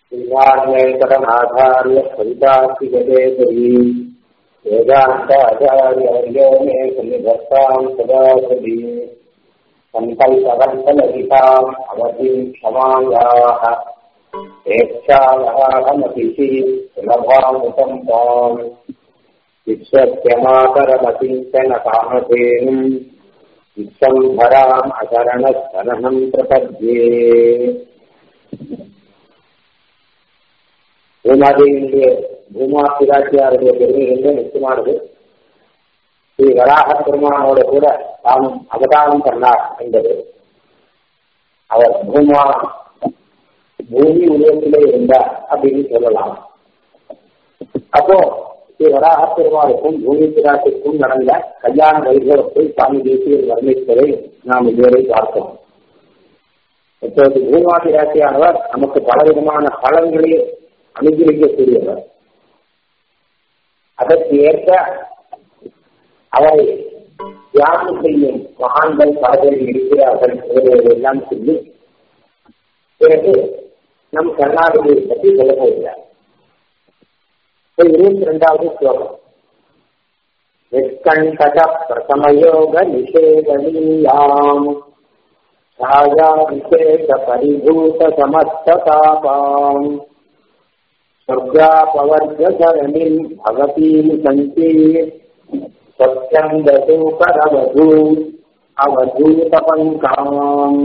श्रीवाण्यैकटनाथार्य कवितार्थिगतेतरी वेदान्ताचार्यवर्यो मे सन्निधत्तां सदा सदी सङ्कल्पकल्पललिताम् अवधिं क्षमायाः प्रेक्षावहाहमतिः सुलभामुतं ताम् विश्वस्यमाकरमचिन्तनकामधेनुम् विश्वम्भराम् अशरणस्तनहम् प्रपद्ये பூமாதேவியினுடைய பூமா பிராட்டியாருடைய பெருமை என்று நிச்சயமானது ஸ்ரீ வராக பெருமானோட கூட தாம் அவதாரம் பண்ணார் என்பது அவர் பூமா பூமி உலகத்திலே இருந்தார் அப்படின்னு சொல்லலாம் அப்போ ஸ்ரீ வராக பெருமாளுக்கும் பூமி பிராட்டிற்கும் நடந்த கல்யாண வைபவத்தை சுவாமி தேசியர் வர்ணிப்பதை நாம் இதுவரை பார்த்தோம் இப்போது பூமா பிராட்டியானவர் நமக்கு பலவிதமான பலன்களை அனுகிரகிக்கக்கூடியவர் அதற்கு ஏற்ப அவரை தியானம் செய்யும் மகான்கள் பல பேர் இருக்கிறார்கள் எல்லாம் சொல்லி பிறகு நம் கர்நாடகையை பற்றி சொல்ல போகிறார் இருபத்தி ரெண்டாவது ஸ்லோகம் நிஷ்கண்டக பிரசமயோக நிஷேதனீயாம் छाया विशेष परिभूत समस्ततापाम् स्वर्गापवर्गधरणिम् भवतीम् सन्ति स्वच्छन्दसूकरवधू அவதூதபங்காம்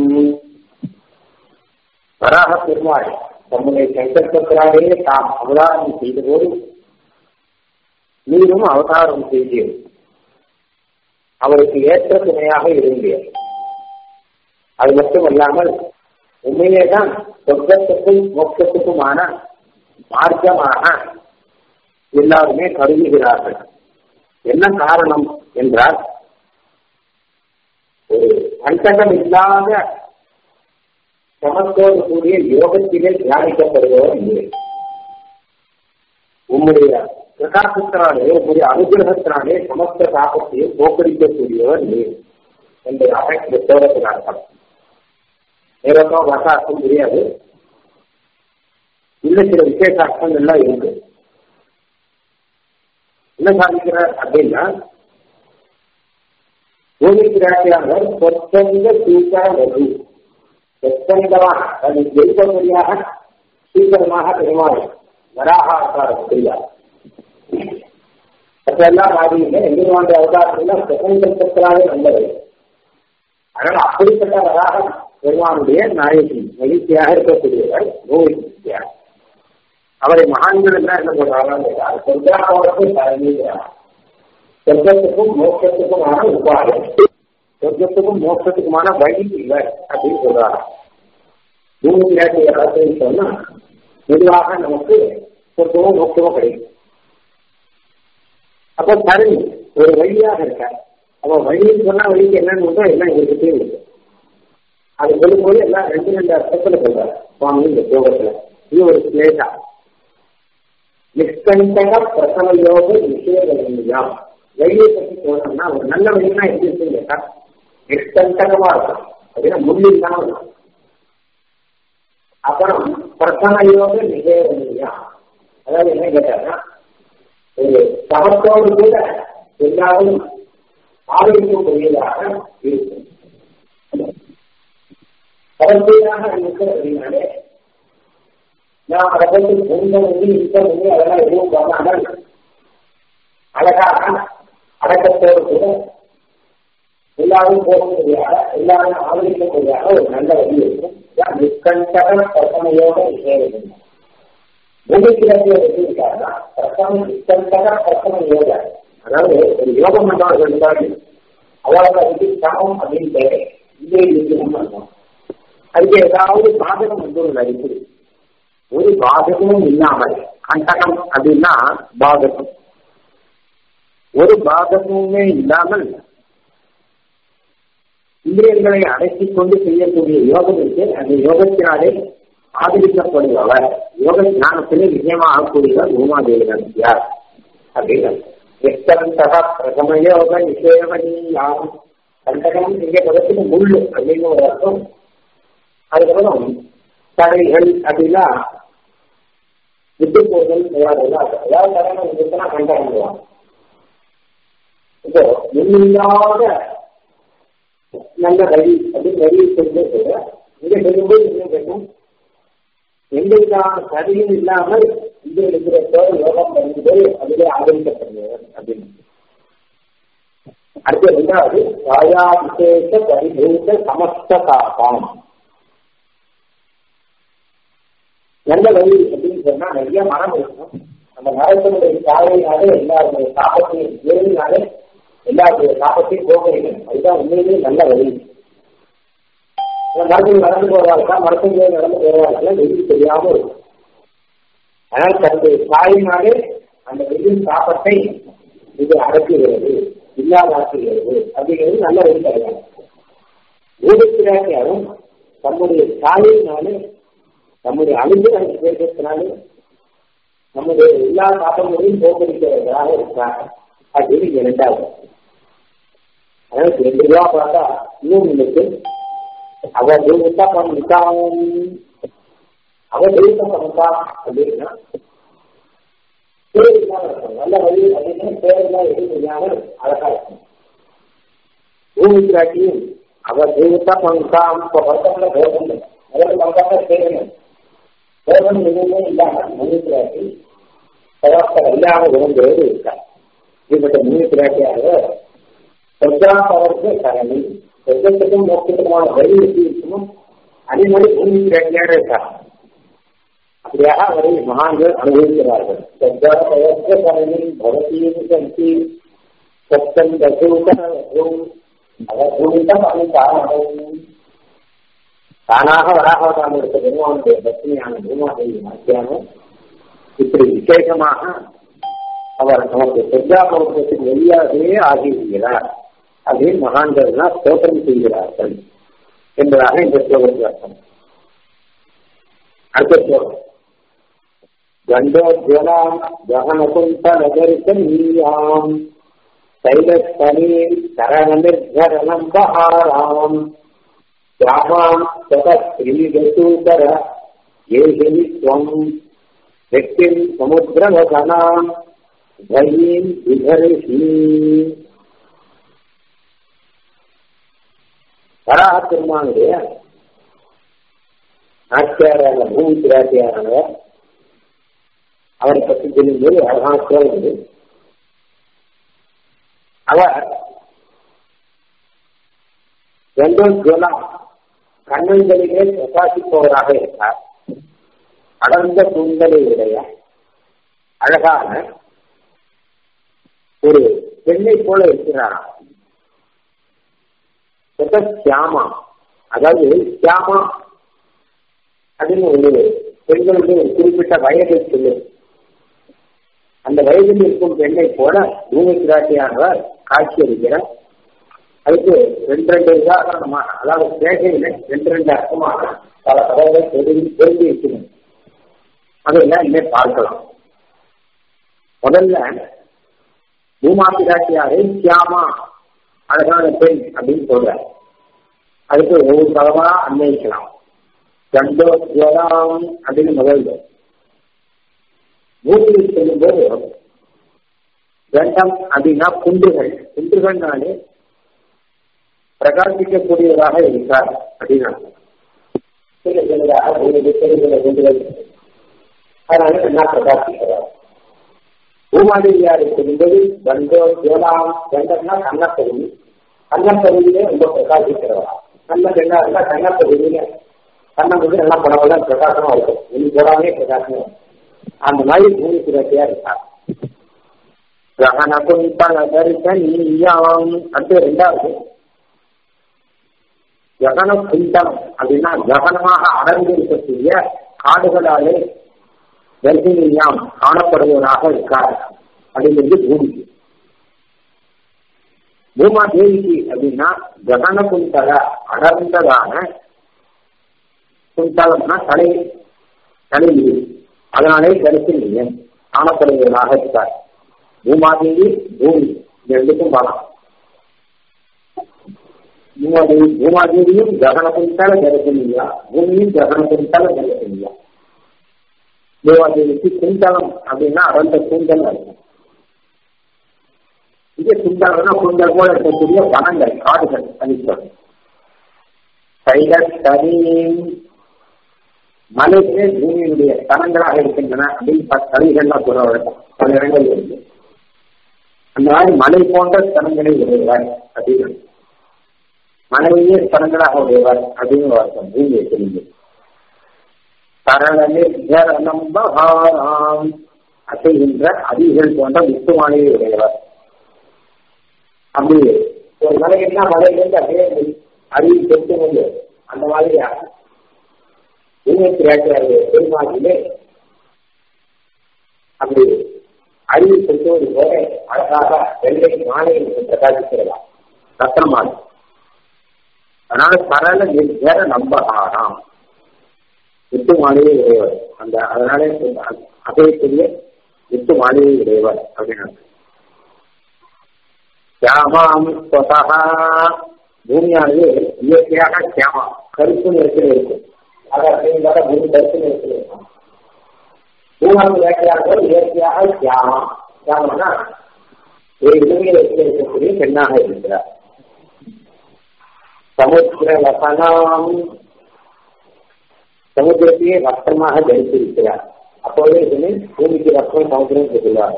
வராக பெருமாள் தம்முடைய சங்கற்பத்தினாலே தாம் அவதாரம் செய்தபோது நீரும் அவதாரம் செய்தீர் அவருக்கு ஏற்ற துணையாக இருந்தீர் அது மட்டும் அல்லாமல் உண்மையே தான் சொர்க்கத்துக்கும் மோட்சத்துக்குமான மார்க்கமாக எல்லாருமே கருதுகிறார்கள் என்ன காரணம் என்றால் ஒரு அண்டகம் இல்லாத சமத்தோடு கூடிய யோகத்திலே தியானிக்கப்படுபவர் இல்லை உம்முடைய பிரகாசத்தினாலே உங்களுடைய அனுகிரகத்தினாலே சமஸ்த தாக்கத்தையே போக்கடிக்கக்கூடியவர் நீர் என்பதாக இந்த ஸ்லோகத்தின் அர்த்தம் நேரத்தோ பாஷா அர்த்தம் தெரியாது இன்னும் சில விசேஷ அர்த்தங்கள்லாம் இருக்கு என்ன சாதிக்கிறார் அப்படின்னா பூமி பிராட்டியானவர் சொத்தந்த சீக்கிர வரு சொத்தந்தமாக அது ஜெயிப்படியாக சீக்கிரமாக பெருமாள் வராக அவதாரம் செய்தார் மற்றெல்லாம் மாதிரியில எந்திரவாண்ட அவதாரத்துல சுதந்திரத்தினாலே நல்லது அதனால அப்படிப்பட்ட வராக பெருமானுடைய நாயகி மகிழ்ச்சியாக இருக்கக்கூடியவர் பூமி பிராட்டியார் அவரை மகான்கள் எல்லாம் என்ன சொல்றாங்க சொர்க்காவோடக்கும் தலைமையாக சொர்க்கத்துக்கும் மோட்சத்துக்குமான உபாயம் சொர்க்கத்துக்கும் மோட்சத்துக்குமான வழி இல்லை அப்படின்னு சொல்றாங்க பூமி பிராட்டி யாராவது சொன்னா பொதுவாக நமக்கு சொர்க்கமும் மோட்சமும் கிடைக்கும் அப்போ தரணி ஒரு வழியாக இருக்க அப்போ வழின்னு சொன்னா வழிக்கு என்னன்னு எல்லாம் எங்களுக்கு இருக்கு அது சொல்லும்போது எல்லாம் ரெண்டு ரெண்டு அர்த்தத்துல சொல்றாரு சுவாமி இந்த யோகத்துல இது ஒரு ஸ்லேட்டா நிஷ்கண்டக பிரசவ யோக விஷயம் வழியை பற்றி சொல்லணும்னா ஒரு நல்ல வழினா எப்படி இருக்குன்னு கேட்டா நிஷ்கண்டகமா இருக்கும் அப்படின்னா முள்ளு இல்லாம இருக்கும் அப்புறம் பிரசன யோக நிகழ்வா அதாவது என்ன கேட்டாங்கன்னா ஒரு சமத்தோடு கூட எல்லாரும் ஆதரிக்கக்கூடியதாக இருக்கும் கடைசியாக இருக்கிற அப்படின்னாலே நாம் ரகத்தில் பொங்க முடி இருக்க முடி அதெல்லாம் எதுவும் பண்ணாமல் அழகாக அடக்கத்தோடு கூட எல்லாரும் போகக்கூடியதாக எல்லாரும் ஆதரிக்கக்கூடியதாக ஒரு நல்ல வழி இருக்கும் நிஷ்கண்டக பிரசனையோட விஷயம் பூமிக்கிழமையை வச்சிருக்காருன்னா பிரசனம் நிஷ்கண்டக பிரசன யோக அதாவது ஒரு யோகம் பண்ணவர்கள் இருந்தாலும் அவளுக்கு அதுக்கு சமம் அப்படின்னு தேவை இதே யோகம் பண்ணணும் அதுக்கு ஏதாவது பாதகம் வந்து ஒன்று இருக்குது ஒரு பாதகமும் இல்லாமல் கண்டகம் அப்படின்னா பாதகம் ஒரு பாதகமுமே இல்லாமல் இந்திரியங்களை அடக்கிக் கொண்டு செய்யக்கூடிய யோகம் இருக்கு அந்த யோகத்தினாலே ஆதரிக்கப்படுபவர் யோக ஞானத்திலே விஜயமாகக்கூடியவர் உமாதேவன் யார் அப்படின்னு எத்தரந்தக பிரதம யோக நிஷேவனியாம் கண்டகம் இங்கே பதத்துக்கு முள்ளு அப்படின்னு ஒரு அர்த்தம் அதுக்கப்புறம் தடைகள் அப்படின்னா விட்டு போதல் விளையாடுதல் ஏதாவது தடவை விட்டுனா கண்டாடுவாங்க இப்போ முன்னில்லாத நல்ல வழி அப்படின்னு வழியை சொல்லிட்டு கூட இங்க சொல்லும்போது என்ன கேட்கும் எந்த விதமான சரியும் இல்லாமல் இங்க இருக்கிற தோல் யோகம் பண்ணும்போது அதுவே ஆதரிக்கப்படுகிறது அப்படின்னு அடுத்து ரெண்டாவது ராயா விசேஷ பரிபூத்த சமஸ்த காப்பாம் நல்ல வழி அப்படின்னு சொன்னா நிறைய மரம் இருக்கும் அந்த மரத்தினுடைய காலையினாலே எல்லாருடைய தாபத்தையும் ஏறினாலே எல்லாருடைய தாபத்தையும் போகிறீங்க அதுதான் உண்மையிலேயே நல்ல வழி மரத்தில் நடந்து போவாங்க மரத்தில் நடந்து போவாங்க வெயில் தெரியாம இருக்கும் அதனால் தன்னுடைய தாயினாலே அந்த வெயில் தாபத்தை இது அடக்குகிறது இல்லாதாக்குகிறது அப்படிங்கிறது நல்ல வழி கிடையாது ஊடகத்தினாலும் தம்முடைய தாயினாலே நம்முடைய அழிந்து அந்த பேசுறதுனாலே நம்முடைய எல்லா தாபங்களையும் போக்கடிக்கிறவர்களாக இருக்காங்க அப்படின்னு இங்க ரெண்டாவது அதனால ரெண்டு ரூபா பார்த்தா இன்னும் இருக்கு அவ தெய்வத்தா பண்ணிட்டான் அவ தெய்வத்தை பண்ணிட்டா அப்படின்னா நல்ல வழி அப்படின்னு பேரெல்லாம் எதுவும் தெரியாமல் அழகா இருக்கும் பூமி பிராட்டியும் அவ தெய்வத்தா பண்ணிட்டான் இப்ப வருத்தம்ல தேவம் முதல்ல நமக்காக தேவன் தேவன் எதுவுமே இல்லாம பூமி பிராட்டி சதாஸ்தர் இல்லாம விரும்புவது இருக்கா இப்படிப்பட்ட பூமி பிராட்டியாக பிரஜாபவருக்கு சரணி சொர்க்கத்துக்கும் மோக்கத்துக்குமான வழி எப்படி இருக்குமோ அதே மாதிரி பூமி பிராட்டியாக இருக்காங்க அப்படியாக அவரை மகான்கள் அனுபவிக்கிறார்கள் சப்தாபவர்க்க சரணி பவதீம் சந்தி சப்தம் தசூகம் அவர் பூமித்தம் அனுதானம் தானாக வராகவதாம் இருக்க பெருமானுடைய பத்னியான பூமாதேவி மாற்றியானும் இப்படி விசேஷமாக அவர் நமக்கு சொர்க்காபவத்தின் வெளியாகவே ஆகியிருக்கிறார் அப்படின்னு மகான்கள்லாம் ஸ்தோத்திரம் செய்கிறார்கள் என்பதாக இந்த ஸ்லோகத்தில் அர்த்தம் அடுத்த ஸ்லோகம் கண்டோஜ்வலாம் ககனகுந்தலதரிசனீயாம் தைலஸ்தனீர் சரணநிர்கரணம் பஹாராம் யாமாம் சதஸ்ரீகசூதர ஏகினி त्वम् व्यक्तिम् समुद्रवसनाम् भयीम् विधर्षि வராக பெருமானுடைய நாச்சியாரான பூமி பிராட்டியானவர் அவரை பற்றி சொல்லும்போது அழகான சொல்லுது அவர் ரெண்டும் ஜோலாம் கண்ணங்களிலே பிரகாசிப்பவராக இருக்கார் அடர்ந்த தூண்களை உடைய அழகான ஒரு பெண்ணை போல இருக்கிறாராம் சியாமா அதாவது சியாமா அப்படின்னு ஒரு பெண்களுக்கு ஒரு குறிப்பிட்ட வயதை சொல்லு அந்த வயதில் இருக்கும் பெண்ணை போல பூமி பிராட்டியானவர் காட்சி அளிக்கிறார் அதுக்கு ரெண்டு ரெண்டு உதாரணமாக அதாவது பேசையில ரெண்டு ரெண்டு அர்த்தமாக பல கதைகளை தெரிஞ்சு தெரிஞ்சு வைக்கணும் அதையெல்லாம் இனிமே பார்க்கலாம் முதல்ல பூமா பிராட்டியாரை சியாமா அழகான பெண் அப்படின்னு சொல்றாரு அதுக்கு ஒவ்வொரு பதமா அன்வயிக்கலாம் கண்டோ ஜோலாம் அப்படின்னு முதல்ல பூமியில் செல்லும்போது கண்டம் அப்படின்னா குன்றுகள் குன்றுகள்னாலே பிரகாசிக்கக்கூடியவராக இருக்கார் அப்படின்னா சில சிலராக பூமியில் சில குன்றுகள் அதனால என்ன பிரகாசிக்கிறார் பூமாதேவியாருக்கு என்பது கண்டோ ஜோலாம் கண்டம்னா கண்ணப்பகுதி கண்ணப்பகுதியிலே ரொம்ப பிரகாசிக்கிறவரா நல்ல பெண்ணா இருந்தா கண்ணப்பகுதியில கண்ணம் வந்து நல்லா படமெல்லாம் பிரகாசமா இருக்கும் இனி போடாமே பிரகாசமா இருக்கும் அந்த மாதிரி பூமி சுரட்சியா இருக்கார் கிரகண குந்தல தரிசனியாம் அடுத்து ரெண்டாவது ககன குந்தலம் அப்படின்னா ககனமாக அடர்ந்து இருக்கக்கூடிய காடுகளாலே தரிசனியாம் காணப்படுவதாக இருக்கார் அப்படிங்கிறது பூமிக்கு பூமா தேவிக்கு அப்படின்னா ககன குந்தல அடர்ந்ததான குந்தலம்னா தலை தலைவிதி அதனாலே தரிசனியம் காணப்படுவதாக இருக்கார் பூமாதேவி பூமி இந்த ரெண்டுக்கும் பார்க்கலாம் பூமாதேவி பூமாதேவியும் ககன குந்தல தரிசனியா பூமியும் ககன குந்தல தரிசனியா தேவாதேவிக்கு குந்தலம் அப்படின்னா அடர்ந்த கூந்தல் இருக்கும் இது குந்தலம்னா கூந்தல் போல இருக்கக்கூடிய வனங்கள் காடுகள் அளிப்பது தைலத்தனீம் மலைகளே பூமியினுடைய தனங்களாக இருக்கின்றன அப்படின்னு பல கவிகள்லாம் சொல்ல வழக்கம் பல இடங்கள் இருக்கு அந்த மாதிரி மலை போன்ற தனங்களை உடையவர் அப்படின்னு மலையே தனங்களாக உடையவர் அப்படின்னு அர்த்தம் பூமியை தெரிஞ்சு சரளம் பகாராம் அசைகின்ற அதிகள் போன்ற முத்துமாலையை உடையவர் அப்படி ஒரு மலைன்னா மலையிலிருந்து அப்படியே அருவி செலுத்த முடியும் அந்த மாதிரி இருபத்தி ஏழாவது பெருமாளிலே அப்படி அருவி செலுத்துவது போல அழகாக வெள்ளை மாலை பிரகாசிக்கிறதா ரத்தனமாலை அதனால சரள நிர்ஜர நம்பகாராம் விட்டு மாலையை உடையவர் அந்த அதனால அசையக்கூடிய விட்டு மாலையை உடையவர் அப்படின்னு தியாமாம் ஸ்வதா பூமியானது இயற்கையாக தியாமா கருப்பு நிறத்தில் இருக்கும் அதாவது பூமி கருப்பு நிறத்தில் இருக்கும் பூமாவுக்கு வேட்டையாக இயற்கையாக தியாமா தியாமனா பூமியில் இருக்கக்கூடிய பெண்ணாக இருக்கிறார் சமுத்திர வசனம் சமுத்திரத்தையே வஸ்திரமாக தரித்திருக்கிறார் அப்போதே சொன்னேன் பூமிக்கு வஸ்திரம் சமுத்திரம் சொல்லுவார்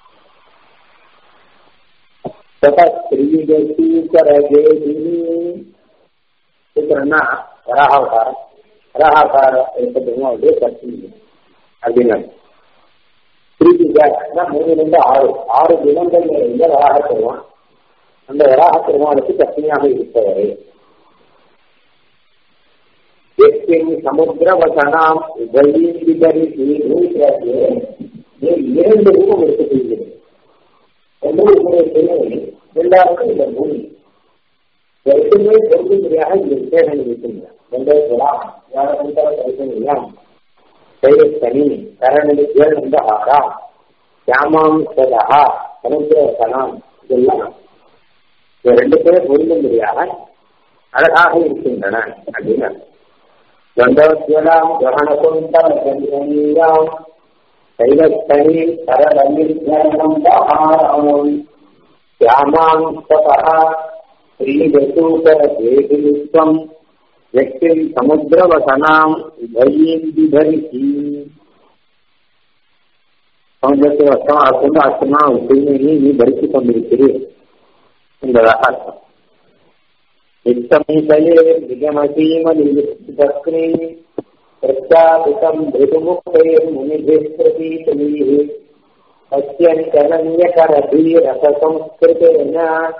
சூத்திரம்னா வராகாவதாரம் வராகாவதாரம் இருக்கிறதுனா வந்து சக்தி அப்படின்னா திருப்பினா மூணுலேருந்து ஆறு ஆறு தினங்கள் இருந்த வராக பெருமான் அந்த வராக பெருமானுக்கு சக்தியாக இருப்பவரை சமுத்திரவசனாம் இரண்டு ரூபம் எடுத்துக்கொள்கிறது ஒன்று உங்களுடைய பெருமை இரண்டாவது இந்த பூமி ரெண்டுமே பொருந்தும்படியாக இந்த விசேஷங்கள் இருக்கின்றன தனி கரணி ஏழு ஆறா யாமாம் சதா சமுத்திரவசனாம் இதெல்லாம் ரெண்டு பேரும் பொருந்தும்படியாக அழகாக இருக்கின்றன அப்படின்னு கந்தோத்வலாம் கிரகணகுந்தரம் தைலத்தனி சரலமிர்ஜனம் பகாரம் யாமாம் சதா ஸ்ரீவசூகரேதுத்வம் व्यक्तिं समुद्रवसनाम् उभयीं बिभरिति சமுதிரத்தை வசமாக கொண்டு அர்த்தமா உண்மையை நீ பறித்துக் கொண்டிருக்கிறீர் என்பதாக அர்த்தம் நித்தமீசலே நிகமசீமலிபக்னி பிரச்சாபிதம் மிருதுமுக்தைர் முனிபிஸ்பிரதீதீः अत्यन्तनन्यकरधीरसंस्कृतेन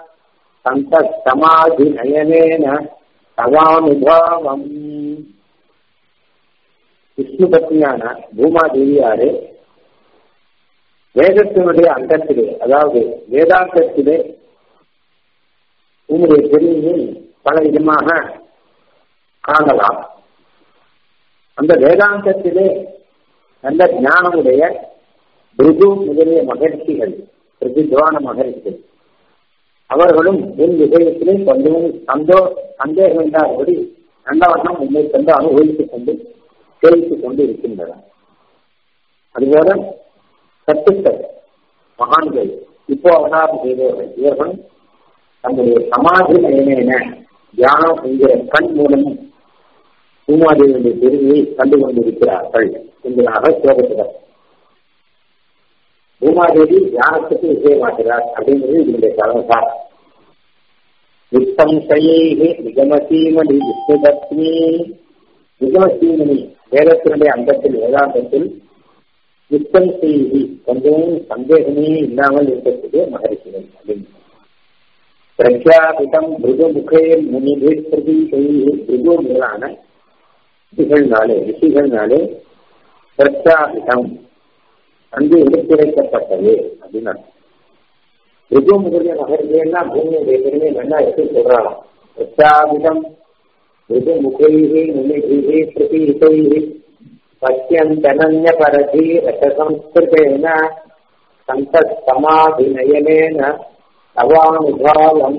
सन्तस्तमाधिनयनेन தவானுபாவம் விஷ்ணு பத்னியான பூமாதேவியாரு வேதத்தினுடைய அந்தத்திலே அதாவது வேதாந்தத்திலே உங்களுடைய பெருமையை பல விதமாக காணலாம் அந்த வேதாந்தத்திலே நல்ல ஞானமுடைய பிருகு முதலிய மகிழ்ச்சிகள் பிரதித்வான மகிழ்ச்சிகள் அவர்களும் உன் விஷயத்திலே கொஞ்சம் சந்தோ சந்தேகம் இல்லாதபடி நல்லவண்ணம் உண்மை கண்டு அனுபவித்துக் கொண்டு சேவித்துக் கொண்டு இருக்கின்றனர் அதுபோல சத்துக்கள் மகான்கள் இப்போ அவதாரம் செய்தவர்கள் இவர்கள் தங்களுடைய சமாதி நயனேன தியானம் என்கிற கண் மூலமும் பூமாதேவியுடைய பெருமையை கண்டு கொண்டிருக்கிறார்கள் என்பதாக சோகத்துடன் பூமாதேவி தியானத்துக்கு விஷயமாகிறார் அப்படிங்கிறது இதனுடைய கலந்தார் நித்தம்சையே நிகமசீமணி விஷ்ணுபத்னி நிகமசீமணி வேதத்தினுடைய அந்தத்தில் வேதாந்தத்தில் நித்தம் செய்தி கொஞ்சமும் சந்தேகமே இல்லாமல் இருக்கக்கூடிய மகரிஷிகள் அப்படின்னு பிரக்யாபிதம் மிருதுமுகே முனிபே பிரதி மிருது முதலான ரிஷிகள்னாலே ரிஷிகள்னாலே பிரக்யாபிதம் அங்கு எடுத்துரைக்கப்பட்டது அப்படின்னு ரிகு முதலிய மகர்கள்னா பூமியுடைய பெருமை நல்லா எடுத்து சொல்றாங்க பிரச்சாபிதம் ரிகு முகைகி முனிகிகி பிரதீகைகி பசியந்தனன்ய பரதி ரசசம்ஸ்கிருதேன சந்த சமாதிநயனேன தவானுபாவம்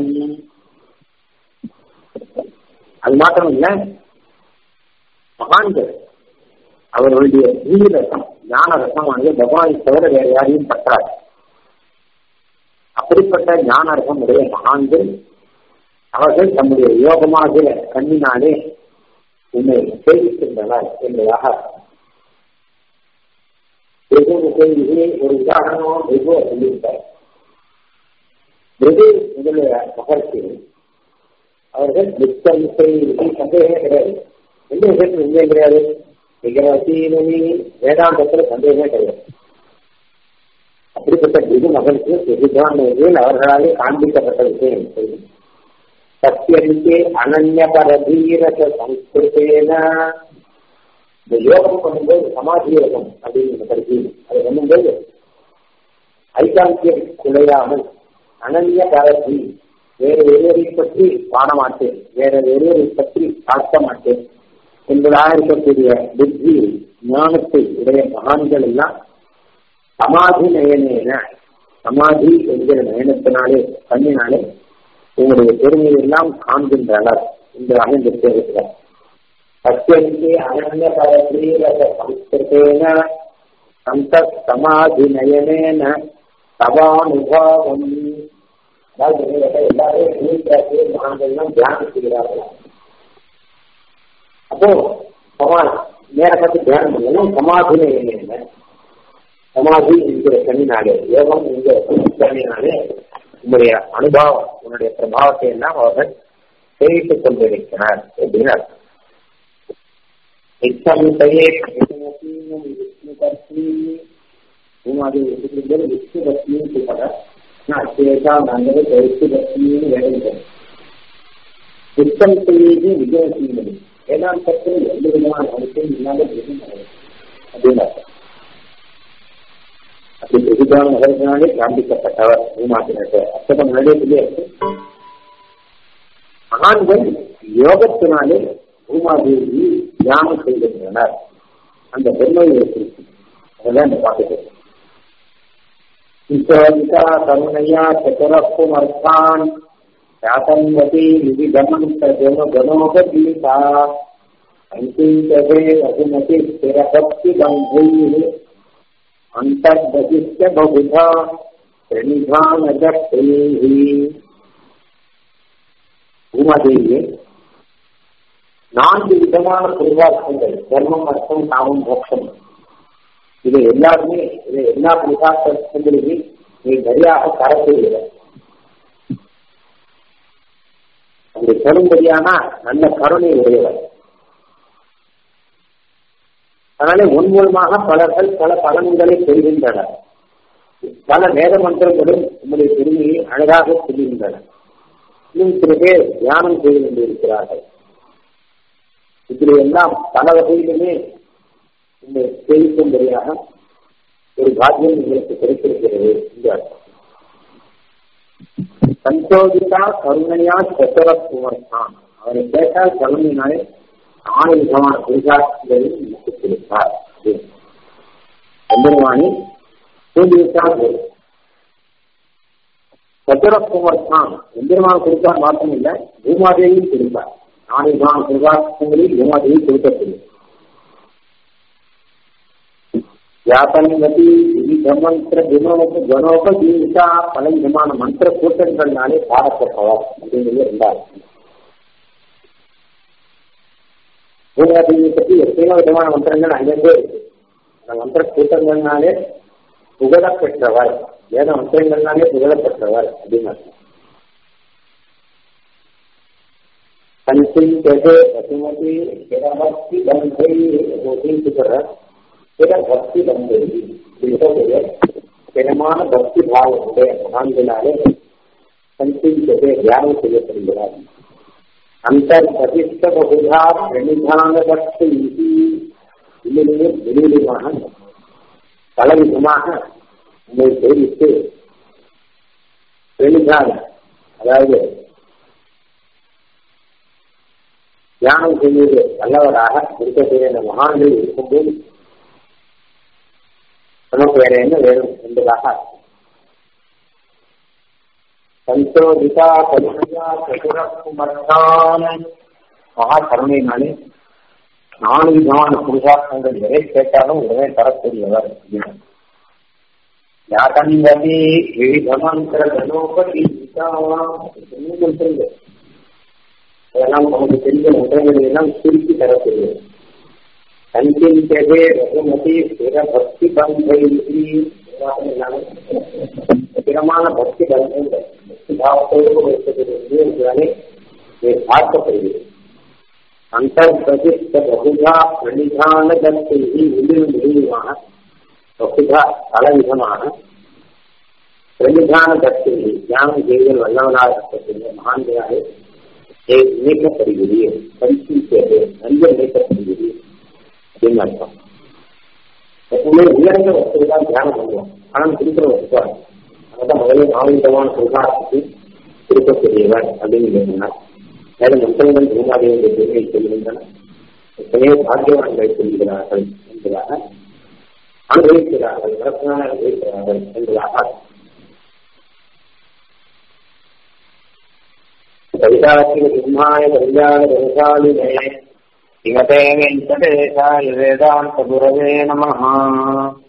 அது மாத்திரம் இல்ல மகான்கள் அவர்களுடைய வீரசம் ஞான ரசமானது பகவானை தவிர வேற யாரையும் பற்றாது அப்படிப்பட்ட ஞான ரசம் உடைய மகான்கள் அவர்கள் தம்முடைய யோகமாகிற கண்ணினாலே உண்மை சேவிக்கின்றனர் என்பதாக வெகு முகையிலே ஒரு உதாரணம் வெகு சொல்லியிருக்கார் வெகு முதலிய மகர்ச்சி அவர்கள் மிக்க மிக்கை சந்தேகமே கிடையாது எந்த விஷயத்தில் உண்மை கிடையாது விகரசீனி வேதாந்தத்துல சந்தேகமே கிடையாது அப்படிப்பட்ட வெகு மகனுக்கு வெகுதான் அவர்களாலே காண்பிக்கப்பட்ட விஷயம் சொல்லும் சத்தியரிக்கே அனன்ய பரதீரக சம்ஸ்கிருத்தேன இந்த யோகம் பண்ணும்போது சமாதி யோகம் அப்படின்னு படிச்சு அது பண்ணும்போது ஐகாந்தியம் குலையாமல் அனன்ய பரதி வேறு ஒருவரை பற்றி பாட மாட்டேன் வேற ஒருவரை பற்றி பார்க்க மாட்டேன் என்பதாக இருக்கக்கூடிய புத்தி ஞானத்தை உடைய மகான்கள் எல்லாம் சமாதி நயனேன சமாதி என்கிற நயனத்தினாலே கண்ணினாலே உங்களுடைய பெருமையை எல்லாம் காண்கின்றனர் என்பதாக இந்த பேருக்கிறார் சத்தியந்தே அனன்ய பரதீரக சம்ஸ்கிருத்தேன சந்த சமாதி நயனேன சபானுபாவம் அதாவது எல்லாரும் நீட்டாக்கு மகான்கள்லாம் தியானம் செய்கிறார்கள் அப்போ சமாதி நேர பார்த்து தியானம் பண்ணணும் சமாதி நயனேன சமாதி என்கிற கண்ணினாலே யோகம் என்கிற கண்ணினாலே உன்னுடைய அனுபவம் உன்னுடைய பிரபாவத்தை எல்லாம் அவர்கள் சேவித்துக் கொண்டிருக்கிறார் அப்படின்னு அர்த்தம் விஷ்ணு பத்மின்னு சொல்ற அச்சேதா நாங்கள் விஷ்ணு பத்மின்னு வேலைகள் சுத்தம் செய்து விஜயசீமணி வேதாந்தத்தில் எந்த விதமான அவசியம் இல்லாத அப்படின்னு அர்த்தம் அப்படி பிரதிபான நகரத்தினாலே காண்பிக்கப்பட்டவர் பூமாத்தினத்தை அத்தனை முன்னாடியே சொல்லி மகான்கள் யோகத்தினாலே பூமாதேவி தியானம் செய்கின்றனர் அந்த பெருமையை அதெல்லாம் இந்த பாட்டு ஈஸ்வரிகா கருணையா சதுரப்புமர்த்தான் சாதன்வதி விவிதமந்த ஜன கணோபகீதா அங்கிஞ்சதே அகுமதி ஸ்திரபக்தி பந்தைः अन्तर्बहिश्च बहुधा प्रणिधानदक्षैः பூமாதேவியே நான்கு விதமான புருஷார்த்தங்கள் தர்மம் அர்த்தம் காமம் மோட்சம் இது எல்லாருமே இது எல்லா புருஷார்த்தங்களையும் நீ சரியாக தர செய்கிற அப்படி சொல்லும்படியானா நல்ல கருணை உடையவர் அதனாலே உன் மூலமாக பலர்கள் பல பலன்களை பெறுகின்றனர் பல வேத மந்திரங்களும் உங்களுடைய பெருமையை அழகாக சொல்லுகின்றன இன்னும் சில பேர் தியானம் செய்து கொண்டிருக்கிறார்கள் இப்படி எல்லாம் பல வகையிலுமே இந்த சேவிக்கும்படியாக ஒரு பாக்கியம் உங்களுக்கு கிடைத்திருக்கிறது என்று அர்த்தம் சந்தோஷிதா கருணையா சத்தர குமர்தான் அவரை கேட்டால் கருணையினாலே நாலு விதமான புரிசாட்சிகளை நமக்கு கொடுத்தார் எம்பெருமானி தூண்டிவிட்டால் சத்துரகுமார் தான் எம்பெருமான் கொடுத்தார் மாற்றம் இல்லை பூமாதேவியும் கொடுத்தார் நாலு விதமான புரிசாட்சிகளில் பூமாதேவி கொடுக்கக்கூடிய வியாபனவதி மந்திர குணோப குணோபஜீவிதா பல விதமான மந்திர கூட்டங்கள்னாலே பாடப்பட்டவர் அப்படிங்கிறது ரெண்டாவது பூமாதேவியை பற்றி எத்தனையோ விதமான மந்திரங்கள் அங்கிருந்தே இருக்கு அந்த மந்திர கூட்டங்கள்னாலே புகழப்பெற்றவர் வேத மந்திரங்கள்னாலே புகழப்பெற்றவர் அப்படின்னு சஞ்சிந்தது பசுமதி பிறபக்தி பந்தை சொல்ற பிற பக்தி பந்தை இருக்கக்கூடிய பிறமான பக்தி பாவமுடைய மகான்களாலே சஞ்சிந்தது தியானம் செய்யப்படுகிறார் அந்தர்பதிஷ்ட பகுதா பிரணிதான பக்தி இன்னும் வெளியிலுமாக பலவிதமாக உங்களை தெரிவித்து பிரணிதான அதாவது தியானம் செய்வது நல்லவராக இருக்கக்கூடிய அந்த மகான்கள் இருக்கும்போது நமக்கு வேற என்ன வேணும் என்பதாக சந்தோஷிதா கருணையா சதுரகுமர்தான் மகா கருணையினாலே நாலு விதமான புருஷார்த்தங்கள் எதை கேட்டாலும் உடனே தரக்கூடியவர் யாகந்ததி விவிதமந்திர கணோபதி அதெல்லாம் நமக்கு தெரிஞ்ச முறைகளை எல்லாம் சுருக்கி தரக்கூடியது சஞ்சிந்தே ரகுமதி ஸ்திர பக்தி பந்தை ஸ்திரமான பக்தி பந்தங்கள் பாவத்தோடு வைக்கப்படுவதுதானே பார்க்கப்படுகிறது அந்தர்பிரதிஷ்ட பகுதா பிரணிதான தத்தை விழுவிழுவான பகுதா பலவிதமான பிரணிதான தத்தை தியானம் செய்தல் வல்லவனாக இருக்கக்கூடிய மகான்களாக இணைக்கப்படுகிறது பரிசீலிக்கிறது நன்கு இணைக்கப்படுகிறது அப்படின்னு அர்த்தம் எப்பவுமே உயர்ந்த வசதி தான் தியானம் பண்ணுவோம் பணம் கொடுக்கிற வசதி அதான் முதல்ல நாலு விதமான சுகாரத்துக்கு இருக்கக்கூடியவர் அப்படின்னு சொன்னார் மேலும் மற்றவர்கள் பூமாதேவனுடைய பெருமை சொல்லுகின்றன எத்தனையோ பாக்கியவான்களை சொல்கிறார்கள் என்பதாக அனுபவிக்கிறார்கள் விளக்கமாக அனுபவிக்கிறார்கள் என்பதாக கவிதாசிக சிம்மாய கல்யாண கவிசாலினே ஸ்ரீமதே வெங்கடேசாய வேதாந்த குரவே நமஹ